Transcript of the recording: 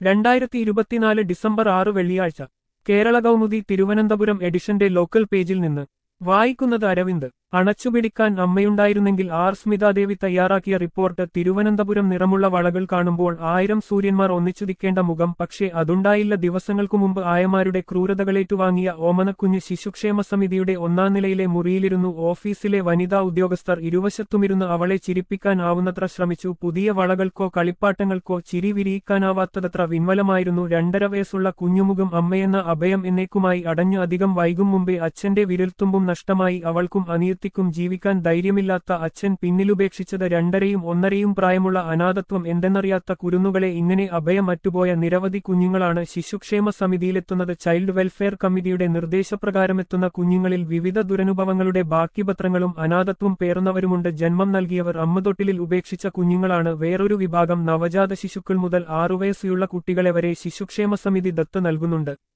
രണ്ടായിരത്തി ഇരുപത്തിനാല് ഡിസംബർ ആറ് വെള്ളിയാഴ്ച കേരള കൗമുദി തിരുവനന്തപുരം എഡിഷന്റെ ലോക്കൽ പേജിൽ നിന്ന് വായിക്കുന്നത് അരവിന്ദ് അണച്ചുപിടിക്കാൻ അമ്മയുണ്ടായിരുന്നെങ്കിൽ ആർ സ്മിതാദേവി തയ്യാറാക്കിയ റിപ്പോർട്ട് തിരുവനന്തപുരം നിറമുള്ള വളകൾ കാണുമ്പോൾ ആയിരം സൂര്യന്മാർ ഒന്നിച്ചുദിക്കേണ്ട മുഖം പക്ഷേ അതുണ്ടായില്ല ദിവസങ്ങൾക്കു മുമ്പ് ആയമാരുടെ ക്രൂരതകളേറ്റുവാങ്ങിയ ഓമനക്കുഞ്ഞ് ശിശുക്ഷേമ സമിതിയുടെ ഒന്നാം നിലയിലെ മുറിയിലിരുന്നു ഓഫീസിലെ വനിതാ ഉദ്യോഗസ്ഥർ ഇരുവശത്തുമിരുന്ന് അവളെ ചിരിപ്പിക്കാൻ ആവുന്നത്ര ശ്രമിച്ചു പുതിയ വളകൾക്കോ കളിപ്പാട്ടങ്ങൾക്കോ ചിരി വിരിയിക്കാനാവാത്തതത്ര വിൻവലമായിരുന്നു രണ്ടര വയസ്സുള്ള കുഞ്ഞുമുഖം അമ്മയെന്ന അഭയം എന്നേക്കുമായി അടഞ്ഞു അധികം വൈകും മുമ്പേ അച്ഛന്റെ വിരൽത്തുമ്പും നഷ്ടമായി അവൾക്കും അനിയത്തിക്കും ജീവിക്കാൻ ധൈര്യമില്ലാത്ത അച്ഛൻ പിന്നിലുപേക്ഷിച്ചത് രണ്ടരയും ഒന്നരയും പ്രായമുള്ള അനാഥത്വം എന്തെന്നറിയാത്ത കുരുന്നുകളെ ഇങ്ങനെ അഭയം അറ്റുപോയ നിരവധി കുഞ്ഞുങ്ങളാണ് ശിശുക്ഷേമ സമിതിയിലെത്തുന്നത് ചൈൽഡ് വെൽഫെയർ കമ്മിറ്റിയുടെ നിർദ്ദേശപ്രകാരമെത്തുന്ന കുഞ്ഞുങ്ങളിൽ വിവിധ ദുരനുഭവങ്ങളുടെ ബാക്കിപത്രങ്ങളും അനാഥത്വം പേറുന്നവരുമുണ്ട് ജന്മം നൽകിയവർ അമ്മതൊട്ടിലിൽ ഉപേക്ഷിച്ച കുഞ്ഞുങ്ങളാണ് വേറൊരു വിഭാഗം നവജാത ശിശുക്കൾ മുതൽ ആറുവയസ്സുള്ള കുട്ടികളെ വരെ ശിശുക്ഷേമ സമിതി ദത്ത് നൽകുന്നുണ്ട്